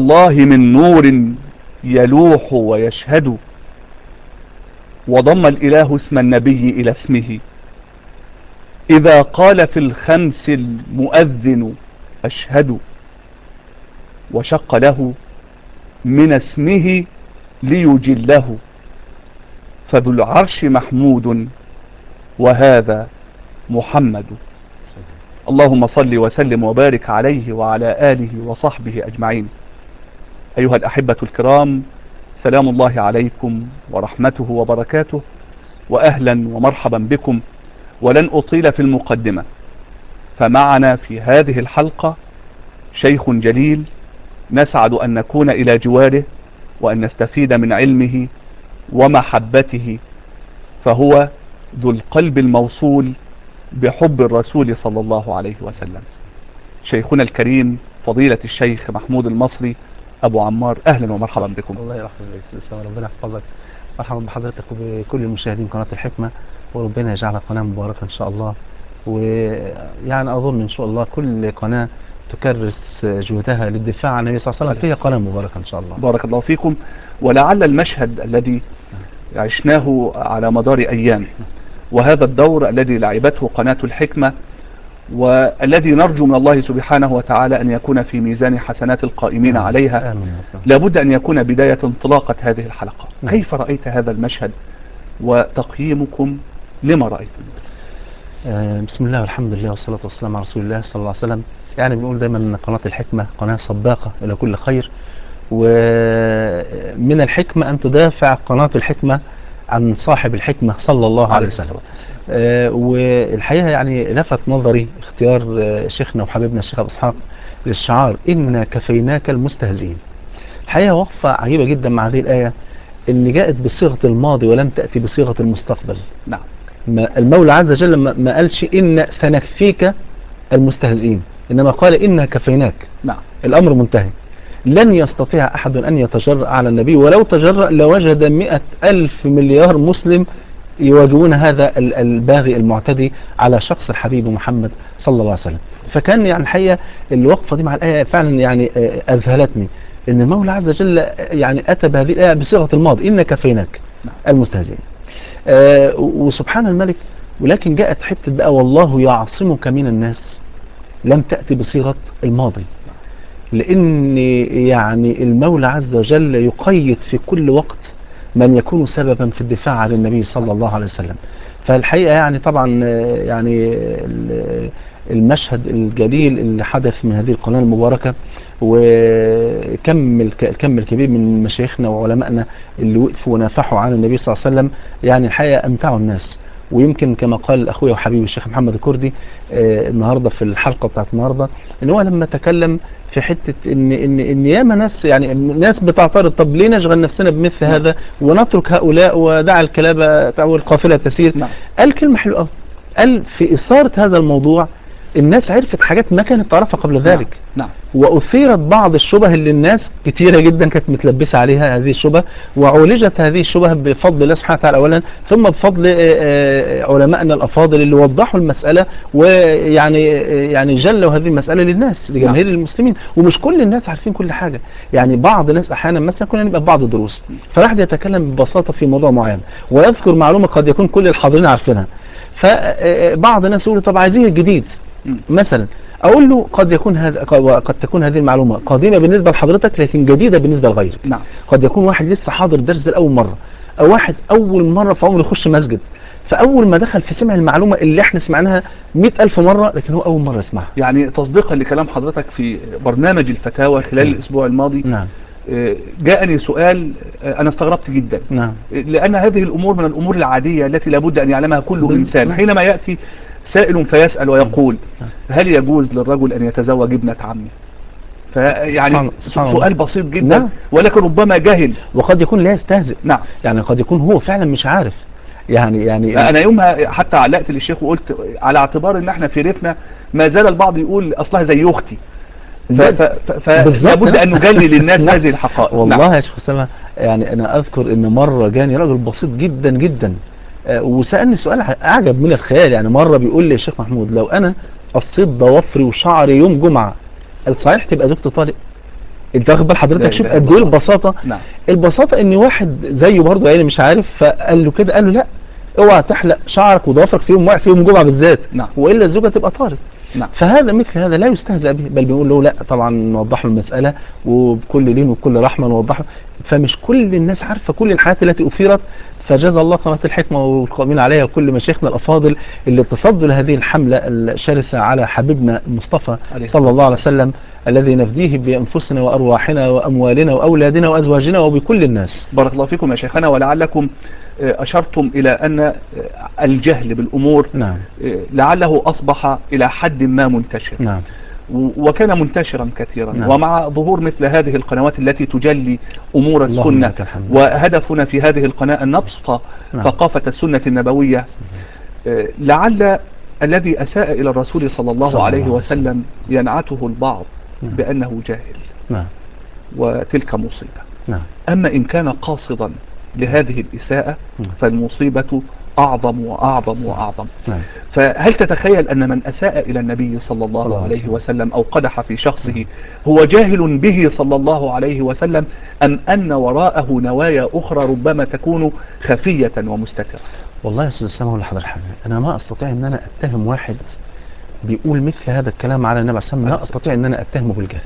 الله من نور يلوح ويشهد وضم الإله اسم النبي إلى اسمه إذا قال في الخمس المؤذن أشهد وشق له من اسمه ليجله فذو العرش محمود وهذا محمد اللهم صل وسلم وبارك عليه وعلى آله وصحبه أجمعين أيها الأحبة الكرام سلام الله عليكم ورحمته وبركاته وأهلا ومرحبا بكم ولن أطيل في المقدمة فمعنا في هذه الحلقة شيخ جليل نسعد أن نكون إلى جواره وأن نستفيد من علمه ومحبته فهو ذو القلب الموصول بحب الرسول صلى الله عليه وسلم شيخنا الكريم فضيلة الشيخ محمود المصري أبو عمار أهلا ومرحبا بكم الله يرحمك يا ربنا يحفظك مرحبا بحضرتك وبكل المشاهدين قناة الحكمة وربنا يجعلها قناة مباركة إن شاء الله ويعني أظن إن شاء الله كل قناة تكرس جهدها للدفاع عن النبي صلى الله عليه وسلم فهي قناة مباركة إن شاء الله بارك الله فيكم ولعل المشهد الذي عشناه على مدار أيام وهذا الدور الذي لعبته قناة الحكمة والذي نرجو من الله سبحانه وتعالى أن يكون في ميزان حسنات القائمين عليها آمين. لابد أن يكون بداية انطلاقة هذه الحلقة نعم. كيف رأيت هذا المشهد وتقييمكم لما رأيتم آه، بسم الله والحمد لله والصلاة والسلام على رسول الله صلى الله عليه وسلم يعني بنقول دايما ان قناة الحكمة قناة سباقة إلى كل خير ومن الحكمة أن تدافع قناة الحكمة عن صاحب الحكمة صلى الله عليه وسلم آه، والحقيقة يعني لفت نظري اختيار آه، شيخنا وحبيبنا الشيخ أبو إسحاق للشعار إن كفيناك المستهزئين الحقيقة وقفة عجيبة جدا مع هذه الآية إن جاءت بصيغة الماضي ولم تأتي بصيغة المستقبل نعم ما- المولى عز وجل ما ما قالش إن سنكفيك المستهزئين إنما قال إنا كفيناك نعم الأمر منتهي لن يستطيع أحد أن يتجرأ على النبي ولو تجرأ لوجد مئة ألف مليار مسلم يواجهون هذا ال- الباغي المعتدي على شخص الحبيب محمد صلى الله عليه وسلم فكان يعني الحقيقة الوقفة دي مع الآية فعلا يعني آه، أذهلتني إن المولى عز وجل آه، يعني أتى بهذه الآية بصيغة الماضي إن كفيناك نعم. المستهزئين آه، وسبحان الملك ولكن جاءت حتة بقى والله يعصمك من الناس لم تأتي بصيغة الماضي لأن يعني المولى عز وجل يقيد في كل وقت من يكون سببا في الدفاع عن النبي صلى الله عليه وسلم فالحقيقة يعني طبعا آه، يعني ال- المشهد الجليل اللي حدث من هذه القناة المباركة وكم الك- الكم الكبير من مشايخنا وعلمائنا اللي وقفوا ونافحوا عن النبي صلى الله عليه وسلم يعني الحقيقة أمتعوا الناس ويمكن كما قال اخويا وحبيبي الشيخ محمد الكردي آه، النهارده في الحلقه بتاعت النهارده ان هو لما تكلم في حته ان ان ان ياما ناس يعني ناس بتعترض طب ليه نشغل نفسنا بمثل نعم. هذا ونترك هؤلاء ودع الكلابه او القافله تسير نعم قال كلمه حلوه قوي قال في اثاره هذا الموضوع الناس عرفت حاجات ما كانت تعرفها قبل ذلك نعم وأثيرت بعض الشبه اللي الناس كتيرة جدا كانت متلبسة عليها هذه الشبه وعولجت هذه الشبه بفضل الله سبحانه وتعالى أولا ثم بفضل آه، آه، علمائنا الأفاضل اللي وضحوا المسألة ويعني آه، يعني جلوا هذه المسألة للناس لجماهير المسلمين ومش كل الناس عارفين كل حاجة يعني بعض الناس أحيانا مثلا كنا نبقى في بعض الدروس فواحد يتكلم ببساطة في موضوع معين ويذكر معلومة قد يكون كل الحاضرين عارفينها فبعض الناس يقولوا طب عايزين الجديد مم. مثلا اقول له قد يكون هذا قد تكون هذه المعلومه قديمه بالنسبه لحضرتك لكن جديده بالنسبه لغيرك نعم قد يكون واحد لسه حاضر الدرس ده لاول مره او واحد اول مره في عمره يخش مسجد فاول ما دخل في سمع المعلومه اللي احنا سمعناها مئة ألف مرة لكن هو أول مرة يسمعها يعني تصديقا لكلام حضرتك في برنامج الفتاوى خلال نعم. الأسبوع الماضي نعم آه، جاءني سؤال آه، أنا استغربت جدا نعم لأن هذه الأمور من الأمور العادية التي لابد أن يعلمها كل بال- إنسان نعم. حينما يأتي سائل فيسأل ويقول نعم. هل يجوز للرجل أن يتزوج ابنة عمه فيعني سبحان- سبحان الله. سؤال بسيط جدا نعم. ولكن ربما جهل وقد يكون لا يستهزئ نعم يعني قد يكون هو فعلا مش عارف يعني يعني انا يومها حتى علقت للشيخ وقلت على اعتبار ان احنا في ريفنا ما زال البعض يقول اصلها زي اختي ف- ف- ف- بالظبط. فلابد ان نجلي للناس نعم. هذه الحقائق والله نعم. يا شيخ اسامه يعني انا اذكر ان مره جاني راجل بسيط جدا جدا آه، وسالني سؤال اعجب من الخيال يعني مره بيقول لي يا شيخ محمود لو انا قصيت ضوافري وشعري يوم جمعه هل صحيح تبقى زوجتي طالق انت واخد بال حضرتك لا شوف إله قد إلا ايه الله. البساطه نعم البساطه ان واحد زيه برضه يعني مش عارف فقال له كده قال له لا اوعى تحلق شعرك وضوافرك في يوم واحد في يوم جمعه بالذات نعم. والا الزوجه تبقى طارت نعم فهذا مثل هذا لا يستهزأ به بل بيقول له لا طبعا نوضح له المسألة وبكل لين وبكل رحمة نوضح له فمش كل الناس عارفة كل الحاجات التي أثيرت فجزا الله قناة الحكمة والقائمين عليها وكل مشايخنا الأفاضل اللي تصدوا لهذه الحملة الشرسة على حبيبنا المصطفى عليه صلى الله عليه وسلم الذي نفديه بأنفسنا وأرواحنا وأموالنا وأولادنا وأزواجنا وبكل الناس بارك الله فيكم يا شيخنا ولعلكم آه، أشرتم إلى أن آه، الجهل بالأمور نعم آه، لعله أصبح إلى حد ما منتشر نعم و- وكان منتشرا كثيرا نعم. ومع ظهور مثل هذه القنوات التي تجلي أمور اللهم السنة لك الحمد. وهدفنا في هذه القناة أن نبسط نعم. ثقافة السنة النبوية آه، لعل الذي أساء إلى الرسول صلى الله صلى الله عليه عليه وسلم ينعته البعض نعم. بأنه جاهل نعم وتلك مصيبة نعم أما إن كان قاصدا لهذه الإساءة نعم. فالمصيبة أعظم وأعظم وأعظم نعم فهل تتخيل أن من أساء إلى النبي صلى الله صلى الله عليه عليه وسلم أو قدح في شخصه هو جاهل به صلى الله عليه وسلم أم أن وراءه نوايا أخرى ربما تكون خفية ومستترة والله يا استاذ اسامه ولا حضرتك حاجه انا ما استطيع ان انا اتهم واحد بيقول مثل هذا الكلام على النبي عليه الصلاه والسلام لا استطيع ان انا اتهمه بالجهل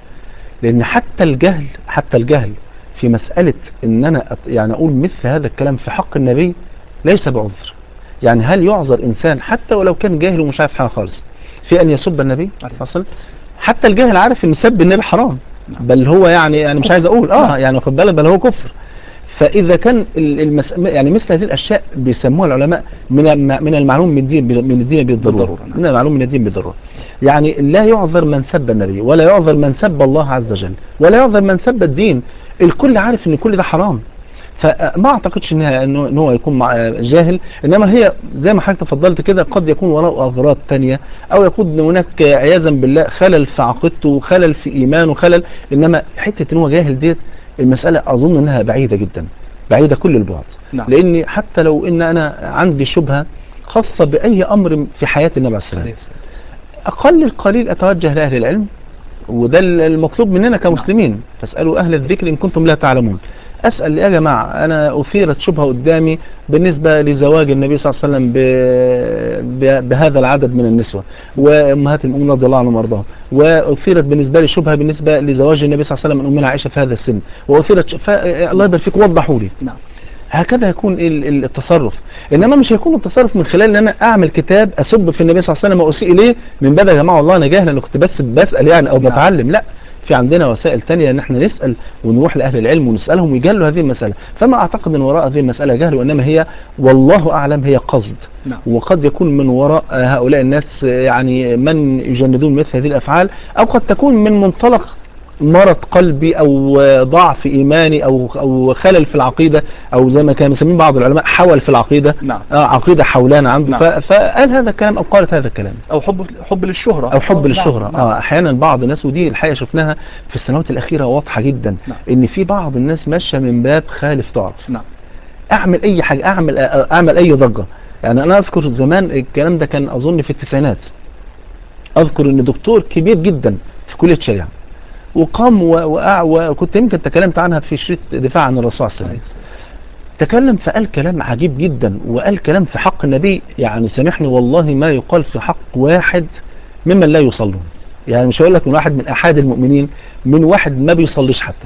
لان حتى الجهل حتى الجهل في مساله ان انا أت- يعني اقول مثل هذا الكلام في حق النبي ليس بعذر يعني هل يعذر انسان حتى ولو كان جاهل ومش عارف حاجه خالص في ان يسب النبي صلى الله عليه وسلم حتى الجاهل عارف ان سب النبي حرام بل هو يعني انا مش عايز اقول اه يعني واخد بالك بل هو كفر فاذا كان ال- المس... يعني مثل هذه الاشياء بيسموها العلماء من الم- من المعلوم من الدين من الدين بالضروره بالضرورة، نعم. من المعلوم من الدين بالضروره يعني لا يعذر من سب النبي ولا يعذر من سب الله عز وجل ولا يعذر من سب الدين الكل عارف ان كل ده حرام فما اعتقدش انها انه إن هو يكون مع جاهل انما هي زي ما حضرتك تفضلت كده قد يكون وراءه اغراض تانية او يكون هناك عياذا بالله خلل في عقيدته خلل في ايمانه خلل انما حته ان هو جاهل ديت المساله اظن انها بعيده جدا بعيده كل البعد نعم. لاني حتى لو ان انا عندي شبهه خاصه باي امر في حياه النبي عليه الصلاه والسلام اقل القليل اتوجه لاهل العلم وده المطلوب مننا كمسلمين فاسالوا اهل الذكر ان كنتم لا تعلمون اسال يا جماعه انا اثيرت شبهه قدامي بالنسبه لزواج النبي صلى الله عليه وسلم ب- ب- بهذا العدد من النسوه وامهات المؤمنين رضي الله عنهم وارضاهم واثيرت بالنسبه لي شبهه بالنسبه لزواج النبي صلى الله عليه وسلم من امنا عائشه في هذا السن واثيرت ش- ف... الله يبارك فيك وضحوا لي نعم هكذا يكون ال- ال- التصرف انما مش هيكون التصرف من خلال ان انا اعمل كتاب اسب في النبي صلى الله عليه وسلم واسيء اليه من باب يا جماعه والله انا جاهل انا كنت بس بسال يعني او نعم. بتعلم لا في عندنا وسائل تانية ان احنا نسال ونروح لاهل العلم ونسالهم ويجلوا هذه المساله فما اعتقد ان وراء هذه المساله جهل وانما هي والله اعلم هي قصد نعم وقد يكون من وراء هؤلاء الناس يعني من يجندون مثل هذه الافعال او قد تكون من منطلق مرض قلبي او ضعف ايماني او او خلل في العقيده او زي ما كان مسمين بعض العلماء حول في العقيده نعم آه عقيده حولانه عنده نعم. ف- فقال هذا الكلام او قالت هذا الكلام أو حب حب للشهرة او حب نعم، للشهره نعم. اه احيانا بعض الناس ودي الحقيقه شفناها في السنوات الاخيره واضحه جدا نعم. ان في بعض الناس ماشيه من باب خالف تعرف نعم اعمل اي حاجه اعمل اعمل اي ضجه يعني انا اذكر زمان الكلام ده كان اظن في التسعينات اذكر ان دكتور كبير جدا في كليه شريعه وقام و- وقع وكنت يمكن تكلمت عنها في شريط دفاع عن الرسول صلى الله عليه وسلم تكلم فقال كلام عجيب جدا وقال كلام في حق النبي يعني سامحني والله ما يقال في حق واحد ممن لا يصلون يعني مش هقول لك من واحد من احد المؤمنين من واحد ما بيصليش حتى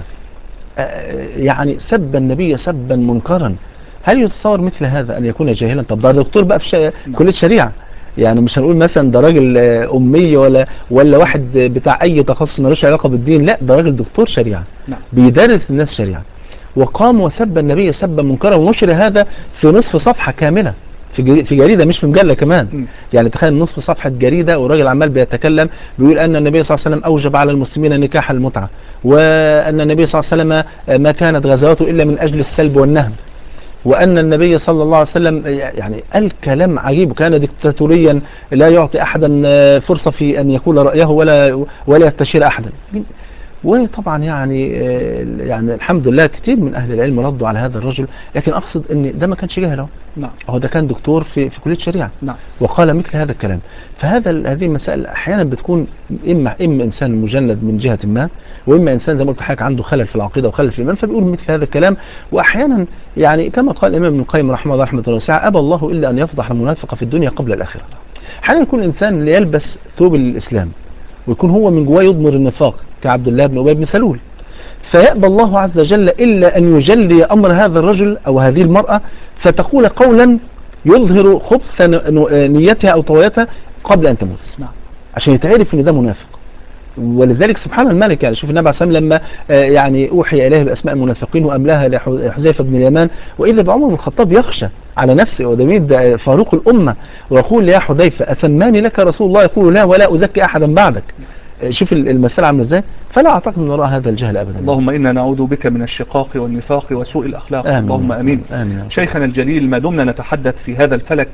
آه، يعني سب النبي سبا منكرا هل يتصور مثل هذا ان يكون جاهلا طب ده دكتور بقى في شا... نعم. كليه شريعه يعني مش هنقول مثلا ده راجل آه، امي ولا ولا واحد بتاع اي تخصص ملوش علاقه بالدين لا ده راجل دكتور شريعه نعم بيدرس الناس شريعه وقام وسب النبي سبا منكرا ونشر هذا في نصف صفحه كامله في جري- في جريده مش في مجله كمان مم. يعني تخيل نصف صفحه جريده وراجل عمال بيتكلم بيقول ان النبي صلى الله عليه وسلم اوجب على المسلمين نكاح المتعه وان النبي صلى الله عليه وسلم ما كانت غزواته الا من اجل السلب والنهب وان النبي صلى الله عليه وسلم يعني قال كلام عجيب وكان ديكتاتوريا لا يعطي احدا فرصه في ان يقول رايه ولا ولا يستشير احدا وطبعا يعني آه، يعني الحمد لله كتير من اهل العلم ردوا على هذا الرجل لكن اقصد ان ده ما كانش جاهل اهو نعم هو ده كان دكتور في في كليه شريعه نعم وقال مثل هذا الكلام فهذا ال- هذه المسائل احيانا بتكون اما اما انسان مجند من جهه ما واما انسان زي ما قلت لحضرتك عنده خلل في العقيده وخلل في الايمان فبيقول مثل هذا الكلام واحيانا يعني كما قال الامام ابن القيم رحمه الله رحمه الله واسعه ابى الله الا ان يفضح المنافق في الدنيا قبل الاخره احيانا يكون الانسان يلبس ثوب الاسلام ويكون هو من جواه يضمر النفاق كعبد الله بن ابي بن سلول فيأبى الله عز وجل إلا أن يجلي أمر هذا الرجل أو هذه المرأة فتقول قولا يظهر خبث ن- ن- نيتها أو طويتها قبل أن تموت نعم عشان يتعرف ان ده منافق ولذلك سبحان الملك يعني شوف النبي عليه الصلاه والسلام لما آه، يعني اوحي اليه باسماء المنافقين واملاها لحذيفه بن اليمان واذا بعمر بن الخطاب يخشى على نفسه وده مين ده فاروق الامه ويقول يا حذيفه اسماني لك رسول الله يقول لا ولا ازكي احدا بعدك آه، شوف ال- المسألة عامله ازاي فلا اعتقد من وراء هذا الجهل ابدا اللهم إنا نعوذ بك من الشقاق والنفاق وسوء الأخلاق آمين. اللهم أمين آمين. شيخنا الجليل ما دمنا نتحدث في هذا الفلك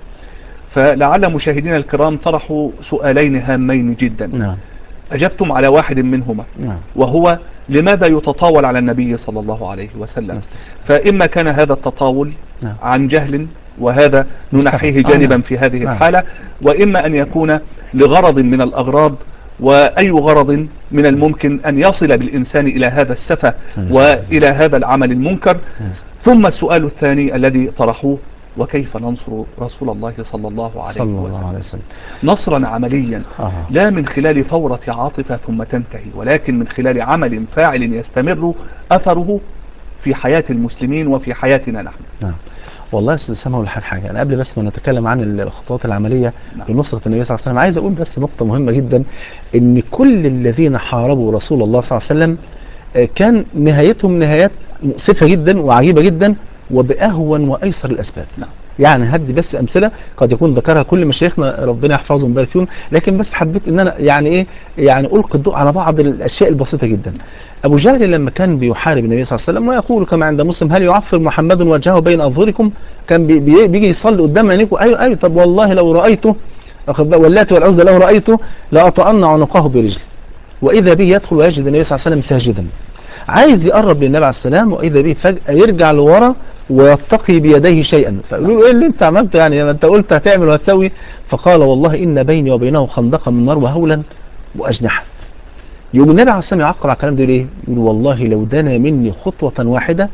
فلعل مشاهدينا الكرام طرحوا سؤالين هامين جدا نعم أجبتم على واحد منهما نعم وهو لماذا يتطاول على النبي صلى الله عليه وسلم نستفسر. فإما كان هذا التطاول نعم. عن جهل وهذا ننحيه مستحب. آه، جانبا نعم. في هذه نعم. الحالة وإما أن يكون لغرض من الأغراض وأي غرض من الممكن أن يصل بالإنسان إلى هذا السفة نعم. وإلى هذا العمل المنكر نعم. ثم السؤال الثاني الذي طرحوه وكيف ننصر رسول الله صلى الله عليه صلى الله وسلم عليه وسلم نصرا عمليا آه. لا من خلال فورة عاطفة ثم تنتهي ولكن من خلال عمل فاعل يستمر أثره في حياة المسلمين وفي حياتنا نحن نعم والله يا استاذ سامح اقول لحضرتك حاجه انا قبل بس ما نتكلم عن الخطوات العمليه نعم. لنصره النبي صلى الله عليه وسلم عايز اقول بس نقطه مهمه جدا ان كل الذين حاربوا رسول الله صلى الله عليه وسلم آه، كان نهايتهم نهايات مؤسفه جدا وعجيبه جدا وباهون وايسر الاسباب نعم يعني هدي بس امثله قد يكون ذكرها كل مشايخنا ربنا يحفظهم ويبارك فيهم لكن بس حبيت ان انا يعني ايه يعني القي الضوء على بعض الاشياء البسيطه جدا ابو جهل لما كان بيحارب النبي صلى الله عليه وسلم ويقول كما عند مسلم هل يعفر محمد وجهه بين اظهركم كان بي بي بيجي يصلي قدام عينيكم ايوه ايوه طب والله لو رايته واخد بالك؟ واللات والعزى لو رايته لاطأن عنقه برجلي واذا به يدخل ويجد النبي صلى الله عليه وسلم ساجدا عايز يقرب للنبي عليه السلام واذا به فجاه يرجع لورا ويتقي بيديه شيئا فيقولوا له ايه اللي انت عملته يعني ما انت قلت هتعمل وهتسوي فقال والله ان بيني وبينه خندقا من نار وهولا واجنحه يوم النبي عليه السلام يعقب على الكلام ده يقول ايه يقول والله لو دنا مني خطوه واحده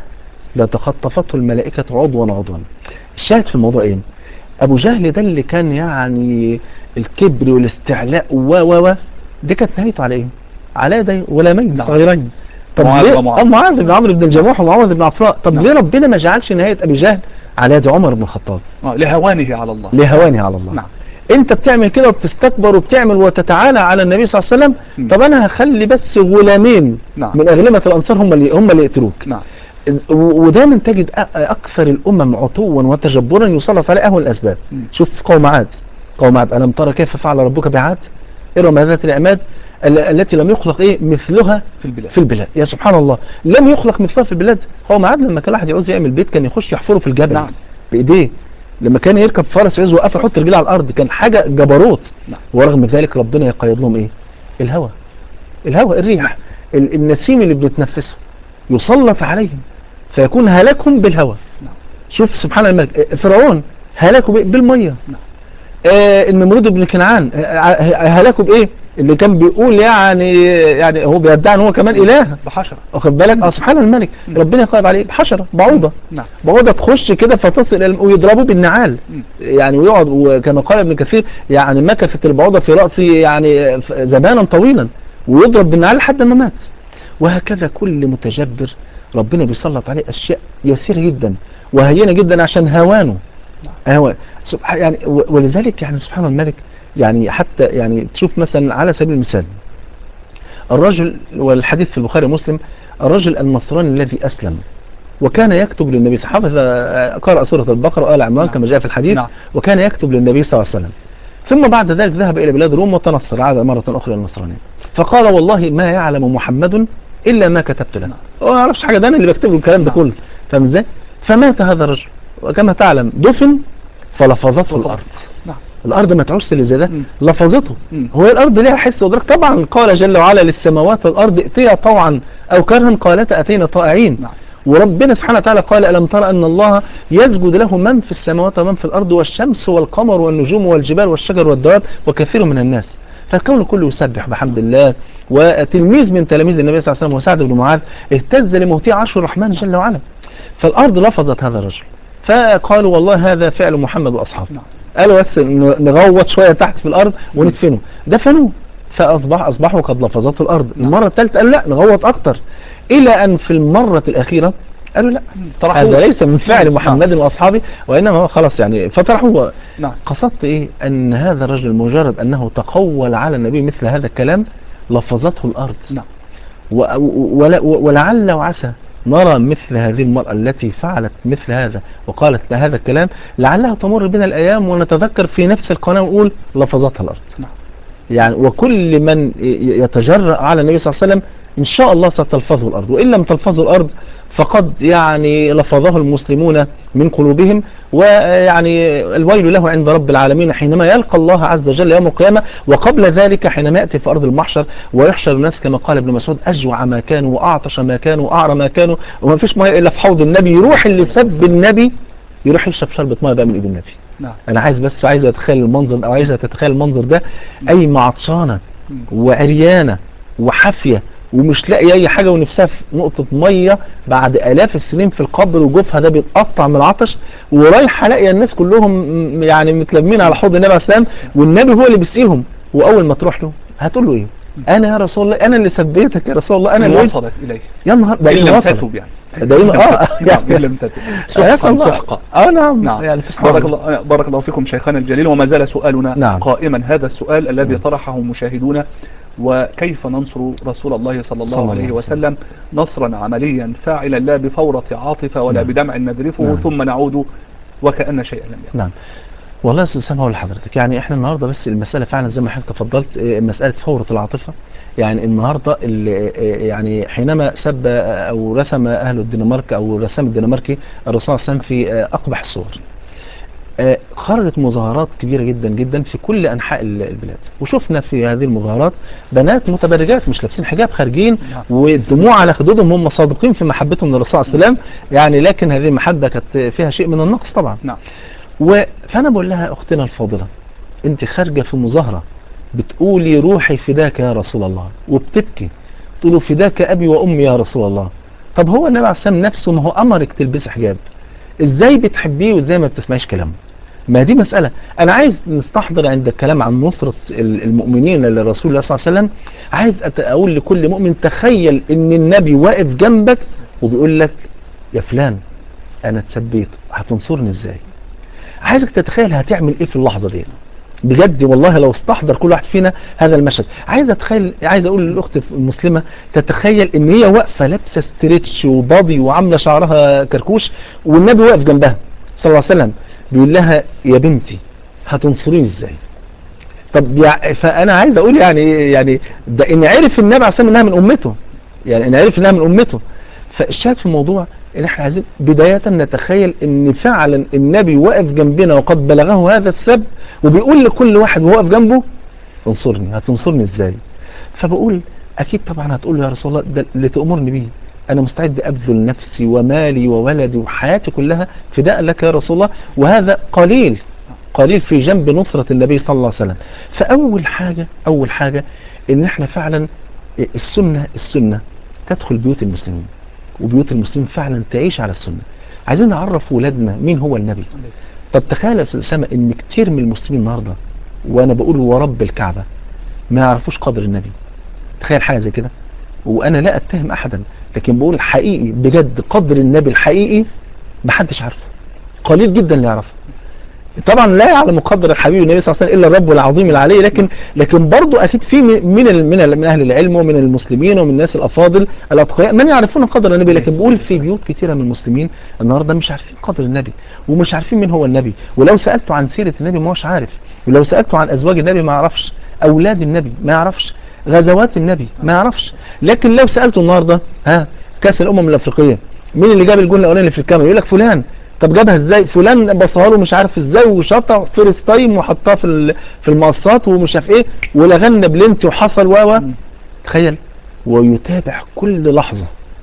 لتخطفته الملائكه عضوا عضوا الشاهد في الموضوع ايه ابو جهل ده اللي كان يعني الكبر والاستعلاء و و و دي كانت نهايته على ايه على يدي غلامين نعم. صغيرين طب معاذ ليه ومعاذ. آه، معاذ بن عمرو بن الجموح ومعاذ بن عفراء طب نعم. ليه ربنا ما جعلش نهايه ابي جهل على يد عمر بن الخطاب آه، لهوانه على الله لهوانه على الله نعم انت بتعمل كده وبتستكبر وبتعمل وتتعالى على النبي صلى الله عليه وسلم م. طب انا هخلي بس غلامين نعم من اغلمه الانصار هم اللي هم اللي يقتلوك نعم و- ودايما تجد أ- اكثر الامم عتوا وتجبرا يسلط عليه اهون الاسباب م. شوف قوم عاد قوم عاد الم ترى كيف فعل ربك بعاد ارم ذات العماد ال- التي لم يخلق ايه مثلها في البلاد في البلاد يا سبحان الله لم يخلق مثلها في البلاد قوم عاد لما كان واحد يعوز يعمل بيت كان يخش يحفره في الجبل نعم. بايديه لما كان يركب فرس يعوز يوقف يحط رجليه على الارض كان حاجه جبروت نعم. ورغم ذلك ربنا يقيد لهم ايه الهوى الهوى الريح ال- النسيم اللي بنتنفسه يسلط عليهم فيكون هلاكهم بالهوى نعم. شوف سبحان الملك آه، فرعون هلاكوا بإيه؟ بالميه نعم. آه النمرود بن كنعان آه، ه- هلاكوا بايه اللي كان بيقول يعني يعني هو بيدعي ان هو كمان اله بحشرة واخد بالك اه سبحان الملك مم. ربنا يقيد عليه بحشره بعوضه نعم بعوضه تخش كده فتصل إلى الم- ويضربوه بالنعال م. يعني ويقعد وكما قال ابن كثير يعني مكثت البعوضه في راسه يعني ف- زمانا طويلا ويضرب بالنعال لحد ما مات وهكذا كل متجبر ربنا بيسلط عليه اشياء يسيره جدا وهينه جدا عشان هوانه هوان سبحان يعني و- ولذلك يعني سبحان الملك يعني حتى يعني تشوف مثلا على سبيل المثال الرجل والحديث في البخاري ومسلم الرجل النصراني الذي اسلم وكان يكتب للنبي صلى الله عليه وسلم قرأ سورة البقرة وآل عمران نعم. كما جاء في الحديث نعم. وكان يكتب للنبي صلى الله عليه وسلم ثم بعد ذلك ذهب إلى بلاد روم وتنصر عاد مرة أخرى للنصرانية فقال والله ما يعلم محمد إلا ما كتبت له هو ما يعرفش حاجة ده أنا اللي بكتب له الكلام ده نعم. كله فاهم إزاي فمات هذا الرجل وكما تعلم دفن فلفظته الأرض نعم الارض ما تعوزش اللي زي ده مم. لفظته مم. هو الارض ليها حس وادراك طبعا قال جل وعلا للسماوات والارض ائتيا طوعا او كرها قالتا اتينا طائعين نعم. وربنا سبحانه وتعالى قال ألم ترى أن الله يسجد له من في السماوات ومن في الأرض والشمس والقمر والنجوم والجبال والشجر والدواب وكثير من الناس فالكون كله يسبح بحمد الله وتلميذ من تلاميذ النبي صلى الله عليه وسلم وسعد بن معاذ اهتز لموتي عرش الرحمن جل وعلا فالأرض لفظت هذا الرجل فقالوا والله هذا فعل محمد وأصحابه نعم. قالوا بس ن- نغوط شوية تحت في الأرض وندفنه دفنوه فأصبح أصبحوا قد لفظته الأرض المرة الثالثة قالوا لا نغوط أكتر إلى أن في المرة الأخيرة قالوا لا طرحوه. هذا ليس من فعل نعم. محمد وأصحابه وإنما هو خلاص يعني فطرحوه نعم قصدت إيه أن هذا الرجل مجرد أنه تقول على النبي مثل هذا الكلام لفظته الأرض نعم و- و- ول- ولعل وعسى نرى مثل هذه المرأة التي فعلت مثل هذا وقالت هذا الكلام لعلها تمر بنا الأيام ونتذكر في نفس القناة ونقول لفظتها الأرض نعم يعني وكل من ي- يتجرأ على النبي صلى الله عليه وسلم إن شاء الله ستلفظه الأرض وإن لم تلفظه الأرض فقد يعني لفظه المسلمون من قلوبهم ويعني الويل له عند رب العالمين حينما يلقى الله عز وجل يوم القيامة وقبل ذلك حينما يأتي في أرض المحشر ويحشر الناس كما قال ابن مسعود أجوع ما كانوا وأعطش ما كانوا وأعرى ما كانوا وما فيش مية إلا في حوض النبي يروح اللي سب النبي يروح يشرب شربة مية بقى من إيد النبي نعم انا عايز بس عايز اتخيل المنظر او عايز تتخيل المنظر ده اي عطشانه مم. وعريانه وحافيه ومش لاقي اي حاجه ونفسها في نقطه ميه بعد الاف السنين في القبر وجوفها ده بيتقطع من العطش ورايحه لاقيه الناس كلهم م- يعني متلمين على حوض النبي عليه السلام والنبي هو اللي بيسقيهم واول ما تروح له هتقول له ايه انا يا رسول الله انا اللي سبيتك يا رسول الله انا اللي وصلت إليه يا نهار ده إن اللي لم وصل تتب يعني دايما اه نعم إن لم تتب يا سحقا الله. سحقا اه نعم نعم يعني في سبحان بارك الله. الله بارك الله فيكم شيخنا الجليل وما زال سؤالنا نعم. قائما هذا السؤال الذي نعم. طرحه مشاهدونا وكيف ننصر رسول الله صلى الله صلى الله عليه عليه وسلم نصرا عمليا فاعلا لا بفورة عاطفة ولا نعم. بدمع نذرفه نعم. ثم نعود وكأن شيئا لم يكن نعم والله يا استاذ سامي هقول لحضرتك يعني احنا النهارده بس المساله فعلا زي ما حضرتك تفضلت اه، مساله فوره العاطفه يعني النهارده اللي اه، يعني حينما سب اه، او رسم اهل الدنمارك او الرسام الدنماركي الرسول صلى الله عليه وسلم في اه، اقبح الصور اه، خرجت مظاهرات كبيره جدا جدا في كل انحاء ال- البلاد وشفنا في هذه المظاهرات بنات متبرجات مش لابسين حجاب خارجين نعم. والدموع على خدودهم هم صادقين في محبتهم للرسول صلى الله عليه وسلم يعني لكن هذه المحبه كانت فيها شيء من النقص طبعا نعم و... فانا بقول لها اختنا الفاضله انت خارجه في مظاهره بتقولي روحي فداك يا رسول الله وبتبكي تقول فداك ابي وامي يا رسول الله طب هو النبي عليه الصلاه والسلام نفسه ما هو امرك تلبسي حجاب ازاي بتحبيه وازاي ما بتسمعيش كلامه ما دي مسألة أنا عايز نستحضر عند الكلام عن نصرة ال- المؤمنين للرسول الله صلى الله عليه وسلم عايز أت- أقول لكل مؤمن تخيل إن النبي واقف جنبك وبيقول لك يا فلان أنا اتثبيت هتنصرني إزاي عايزك تتخيل هتعمل ايه في اللحظه دي بجد والله لو استحضر كل واحد فينا هذا المشهد عايز اتخيل عايز اقول للاخت المسلمه تتخيل ان هي واقفه لابسه ستريتش وبادي وعامله شعرها كركوش والنبي واقف جنبها صلى الله عليه وسلم بيقول لها يا بنتي هتنصريني ازاي طب يع... فانا عايز اقول يعني يعني ده ان عرف النبي عليه الصلاه والسلام انها من امته يعني ان عرف انها من امته فالشاهد في الموضوع ان احنا عايزين بداية نتخيل ان فعلا النبي واقف جنبنا وقد بلغه هذا السب وبيقول لكل واحد وهو واقف جنبه انصرني هتنصرني ازاي فبقول اكيد طبعا هتقول له يا رسول الله ده اللي تأمرني بيه انا مستعد ابذل نفسي ومالي وولدي وحياتي كلها فداء لك يا رسول الله وهذا قليل قليل في جنب نصرة النبي صلى الله عليه وسلم فاول حاجة اول حاجة ان احنا فعلا السنة السنة تدخل بيوت المسلمين وبيوت المسلمين فعلا تعيش على السنة عايزين نعرف ولادنا مين هو النبي طب تخيل يا استاذ اسامه ان كتير من المسلمين النهارده وانا بقول ورب الكعبه ما يعرفوش قدر النبي تخيل حاجه زي كده وانا لا اتهم احدا لكن بقول حقيقي بجد قدر النبي الحقيقي محدش عارفه قليل جدا اللي يعرفه طبعا لا يعلم قدر الحبيب النبي صلى الله عليه وسلم الا الرب العظيم العلي لكن لكن برضه اكيد في من ال من, ال من اهل العلم ومن المسلمين ومن الناس الافاضل الاتقياء من يعرفون قدر النبي لكن بقول في بيوت كثيره من المسلمين النهارده مش عارفين قدر النبي ومش عارفين مين هو النبي ولو سالته عن سيره النبي ما هوش عارف ولو سالته عن ازواج النبي ما يعرفش اولاد النبي ما يعرفش غزوات النبي ما يعرفش لكن لو سالته النهارده ها كاس الامم الافريقيه مين اللي جاب الجول الاولاني في الكاميرا يقول لك فلان طب جابها ازاي فلان بصها له مش عارف ازاي وشطع فيرست تايم وحطها في ال- في المقصات ومش عارف ايه ولغنى بلنتي وحصل و و مم. تخيل ويتابع كل لحظة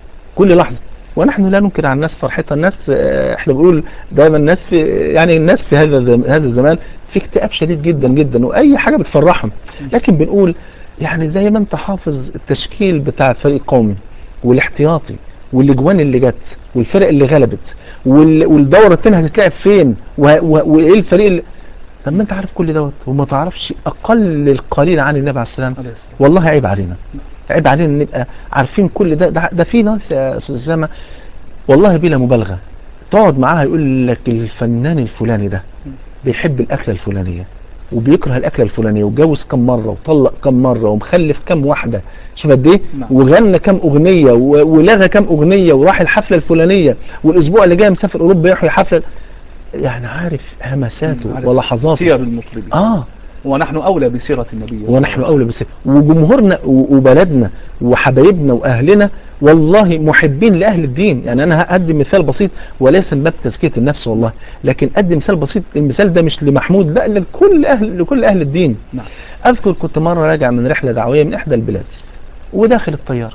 كل لحظة ونحن لا ننكر على الناس فرحتها الناس آه، احنا بنقول دايما الناس في يعني الناس في هذا الزم- هذا الزمان في اكتئاب شديد جدا جدا واي حاجة بتفرحهم لكن بنقول يعني زي ما انت حافظ التشكيل بتاع الفريق القومي والاحتياطي والاجوان اللي جت والفرق اللي غلبت وال- والدورة التانية هتتلعب فين و- و- وايه الفريق اللي طب ما انت عارف كل دوت وما تعرفش اقل القليل عن النبي عليه السلام عليه السلام. والله عيب علينا عيب علينا نبقى عارفين كل ده ده, ده في ناس يا استاذ اسامه والله بلا مبالغه تقعد معاها يقول لك الفنان الفلاني ده بيحب الاكله الفلانيه وبيكره الاكله الفلانيه واتجوز كم مره وطلق كم مره ومخلف كم واحده شوف قد ايه نعم. وغنى كم اغنيه و- ولغى كم اغنيه وراح الحفله الفلانيه والاسبوع اللي جاي مسافر اوروبا يحيي حفله يعني عارف همساته عليه ولحظاته سير المطربين اه ونحن أولى بسيرة النبي صلى الله ونحن عليه اولى بالسفر وجمهورنا و- وبلدنا وحبايبنا واهلنا والله محبين لاهل الدين يعني انا هادي مثال بسيط وليس من باب تزكيه النفس والله لكن ادي مثال بسيط المثال ده مش لمحمود لا لكل اهل لكل اهل الدين نعم. اذكر كنت مره راجع من رحله دعويه من احدى البلاد وداخل الطياره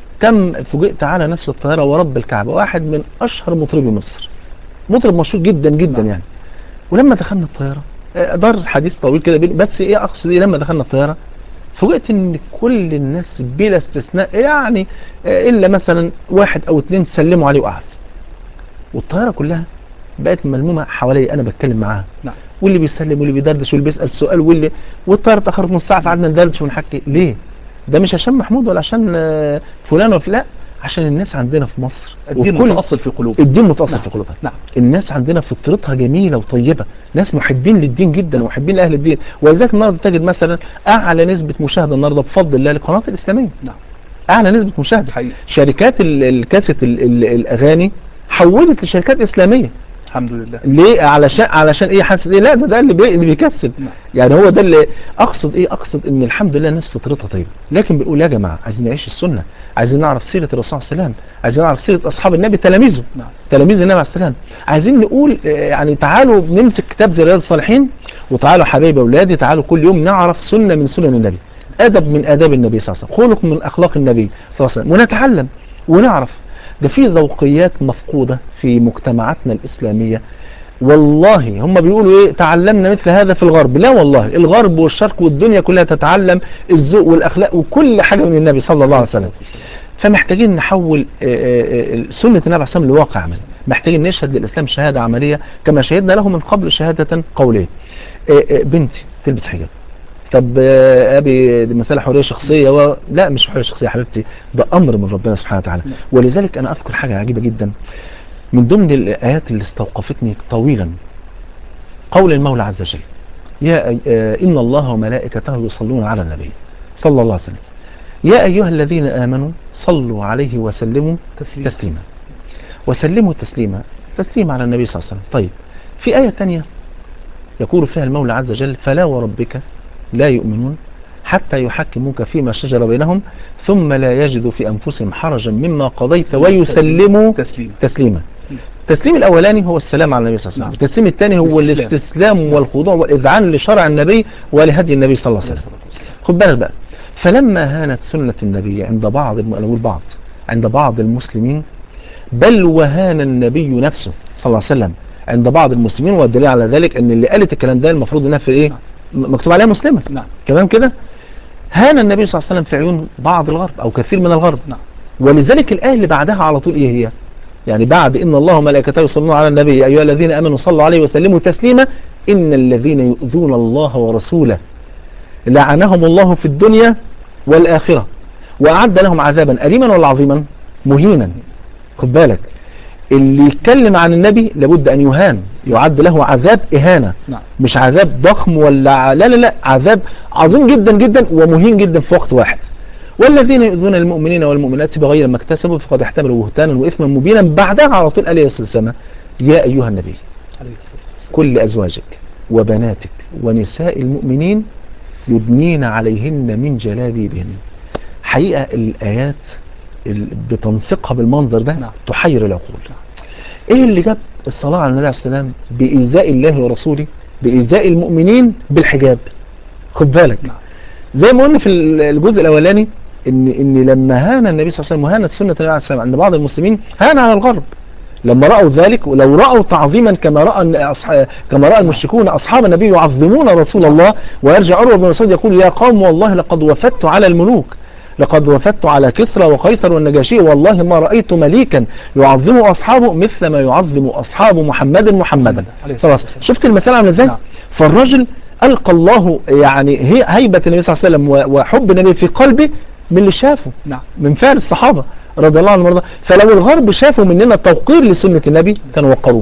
تم فوجئت على نفس الطياره ورب الكعبه واحد من اشهر مطربي مصر مطرب مشهور جدا جدا نعم. يعني ولما دخلنا الطياره آه، دار حديث طويل كده بين- بس ايه اقصد ايه لما دخلنا الطياره فوجئت ان كل الناس بلا استثناء يعني آه، الا مثلا واحد او اتنين سلموا عليه وقعد والطياره كلها بقت ملمومه حواليا انا بتكلم معاها نعم. واللي بيسلم واللي بيدردش واللي بيسال سؤال واللي والطياره اتاخرت نص ساعه فقعدنا ندردش ونحكي ليه؟ ده مش عشان محمود ولا عشان آه، فلان ولا فلان، لا عشان الناس عندنا في مصر الدين وكل- متأصل في قلوبنا الدين متأصل نعم. في قلوبها نعم الناس عندنا فطرتها جميلة وطيبة ناس محبين للدين جدا ومحبين لأهل الدين ولذلك النهارده تجد مثلا أعلى نسبة مشاهدة النهارده بفضل الله للقناة الإسلامية نعم أعلى نسبة مشاهدة حقيقي شركات ال- الكاسيت ال- ال- الأغاني حولت لشركات إسلامية الحمد لله ليه علشان علشان ايه حاسس ايه لا ده ده اللي, بي اللي بيكسب نعم. يعني هو ده اللي اقصد ايه اقصد ان الحمد لله الناس فطرتها طيبه لكن بنقول يا جماعه عايزين نعيش السنه عايزين نعرف سيره الرسول صلى الله عليه وسلم عايزين نعرف سيره اصحاب النبي تلاميذه نعم تلاميذ النبي عليه السلام عايزين نقول آه، يعني تعالوا نمسك كتاب زي رياض الصالحين وتعالوا حبايبي اولادي تعالوا كل يوم نعرف سنه من سنن النبي ادب من اداب النبي صلى الله عليه وسلم خلق من اخلاق النبي صلى الله عليه وسلم ونتعلم ونعرف ده في ذوقيات مفقوده في مجتمعاتنا الاسلاميه والله هم بيقولوا ايه تعلمنا مثل هذا في الغرب لا والله الغرب والشرق والدنيا كلها تتعلم الذوق والاخلاق وكل حاجه من النبي صلى الله عليه وسلم فمحتاجين نحول آه، آه، آه، سنة النبي عليه الصلاة والسلام لواقع عملي محتاجين نشهد للإسلام شهادة عملية كما شهدنا له من قبل شهادة قولية آه، آه، بنتي تلبس حجاب طب آه، ابي دي مسألة حرية شخصية و... لا مش حرية شخصية يا حبيبتي ده امر من ربنا سبحانه وتعالى نعم. ولذلك انا اذكر حاجة عجيبة جدا من ضمن الايات اللي استوقفتني طويلا قول المولى عز وجل يا أي- آه، ان الله وملائكته يصلون على النبي صلى الله عليه وسلم يا ايها الذين امنوا صلوا عليه وسلموا تسليم تسليما وسلموا تسليما تسليم على النبي صلى الله عليه وسلم طيب في آية تانية يقول فيها المولى عز وجل فلا وربك لا يؤمنون حتى يحكموك فيما شجر بينهم ثم لا يجدوا في أنفسهم حرجا مما قضيت ويسلموا تسليم تسليما م. التسليم الأولاني هو السلام على النبي صلى الله عليه نعم. وسلم التسليم الثاني هو الاستسلام. الاستسلام والخضوع والإذعان لشرع النبي ولهدي النبي صلى الله عليه وسلم خد بالك بقى فلما هانت سنة النبي عند بعض الم... أنا بقول بعض عند بعض المسلمين بل وهان النبي نفسه صلى الله عليه وسلم عند بعض المسلمين والدليل على ذلك ان اللي قالت الكلام ده المفروض انها في ايه نعم. م- مكتوب عليها مسلمة نعم تمام كده هان النبي صلى الله عليه وسلم في عيون بعض الغرب او كثير من الغرب نعم ولذلك الآية اللي بعدها على طول ايه هي يعني بعد ان الله وملائكته يصلون على النبي يا ايها الذين امنوا صلوا عليه وسلموا تسليما ان الذين يؤذون الله ورسوله لعنهم الله في الدنيا والآخرة وأعد لهم عذابا أليما ولا عظيما مهينا خد بالك اللي يتكلم عن النبي لابد أن يهان يعد له عذاب إهانة نعم مش عذاب ضخم ولا ع- لا لا لا عذاب عظيم جدا جدا ومهين جدا في وقت واحد والذين يؤذون المؤمنين والمؤمنات بغير ما اكتسبوا فقد احتملوا بهتانا واثما مبينا بعدها على طول قال عليه السلام يا ايها النبي عليه الصلاة والسلام كل ازواجك وبناتك ونساء المؤمنين يدنين عليهن من جلابيبهن حقيقه الايات ال- بتنسيقها بالمنظر ده نعم. تحير العقول ايه اللي جاب الصلاة على النبي عليه السلام بإيذاء الله ورسوله بإيذاء المؤمنين بالحجاب خد بالك نعم. زي ما قلنا في الجزء الأولاني إن إن لما هان النبي صلى الله عليه وسلم وهانت سنة النبي عليه السلام عند بعض المسلمين هان على الغرب لما رأوا ذلك ولو رأوا تعظيما كما رأى أصح- كما رأى المشركون أصحاب النبي يعظمون رسول الله ويرجع عروة بن مسعود يقول يا قوم والله لقد وفدت على الملوك لقد وفدت على كسرى وقيصر والنجاشي والله ما رأيت مليكا يعظم أصحابه مثل ما يعظم أصحاب محمد محمدا عليه صلى الله الصلاة عليه وسلم شفت المسألة عاملة ازاي نعم. فالرجل ألقى الله يعني هي هيبة النبي صلى الله عليه وسلم و- وحب النبي في قلبه من اللي شافه نعم من فعل الصحابة رضي الله عنهم وارضاهم فلو الغرب شافوا مننا توقير لسنة النبي كانوا وقروه